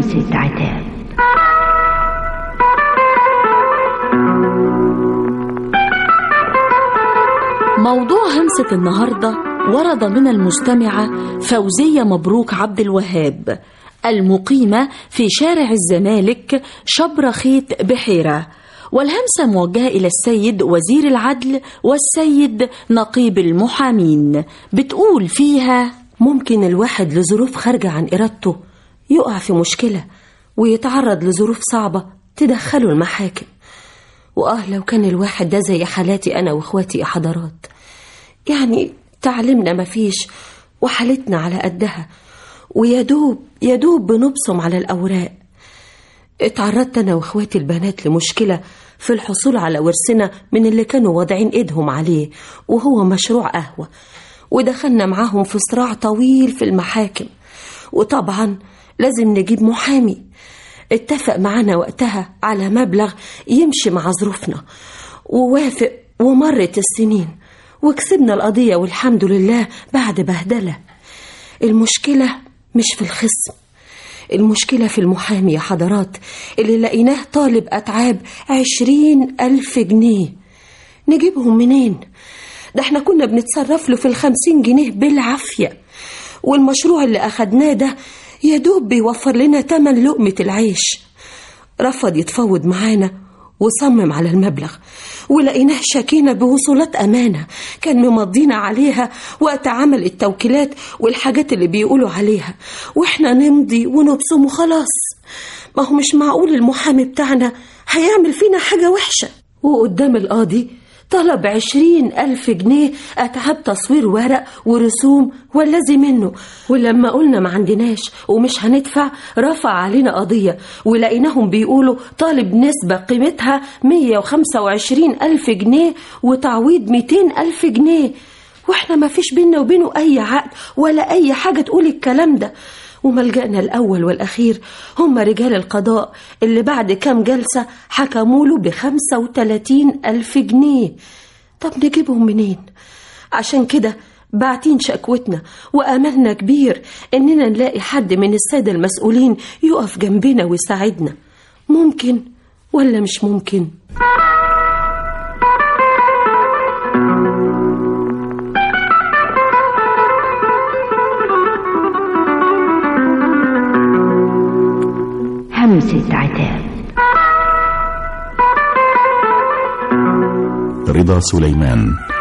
همسة عتاب موضوع همسة النهاردة ورد من المستمعة فوزية مبروك عبد الوهاب المقيمة في شارع الزمالك شبر خيط بحيرة والهمسة موجهة إلى السيد وزير العدل والسيد نقيب المحامين بتقول فيها ممكن الواحد لظروف خارجة عن إرادته يقع في مشكلة ويتعرض لظروف صعبة تدخله المحاكم وآه لو كان الواحد ده زي حالاتي أنا وإخواتي يا حضرات يعني تعليمنا مفيش وحالتنا على قدها ويدوب يدوب بنبصم على الأوراق اتعرضت أنا وإخواتي البنات لمشكلة في الحصول على ورثنا من اللي كانوا واضعين إيدهم عليه وهو مشروع قهوة ودخلنا معاهم في صراع طويل في المحاكم وطبعا لازم نجيب محامي اتفق معانا وقتها على مبلغ يمشي مع ظروفنا ووافق ومرت السنين وكسبنا القضية والحمد لله بعد بهدلة المشكلة مش في الخصم المشكلة في المحامي يا حضرات اللي لقيناه طالب أتعاب عشرين ألف جنيه نجيبهم منين؟ ده احنا كنا بنتصرف له في الخمسين جنيه بالعافية والمشروع اللي أخدناه ده يدوب بيوفر لنا تمن لقمة العيش رفض يتفاوض معانا وصمم على المبلغ ولقيناه شاكينا بوصولات أمانة كان ممضينا عليها وقت عمل التوكيلات والحاجات اللي بيقولوا عليها وإحنا نمضي ونبصم وخلاص ما هو مش معقول المحامي بتاعنا هيعمل فينا حاجة وحشة وقدام القاضي طلب عشرين ألف جنيه أتعاب تصوير ورق ورسوم والذي منه ولما قلنا ما عندناش ومش هندفع رفع علينا قضية ولقيناهم بيقولوا طالب نسبة قيمتها مية وخمسة وعشرين ألف جنيه وتعويض ميتين ألف جنيه واحنا ما فيش بينا وبينه أي عقد ولا أي حاجة تقول الكلام ده وملجأنا الأول والأخير هم رجال القضاء اللي بعد كام جلسة حكموا له بخمسة وتلاتين ألف جنيه طب نجيبهم منين؟ عشان كده باعتين شكوتنا وأملنا كبير إننا نلاقي حد من السادة المسؤولين يقف جنبنا ويساعدنا ممكن ولا مش ممكن؟ همسة عتاب رضا سليمان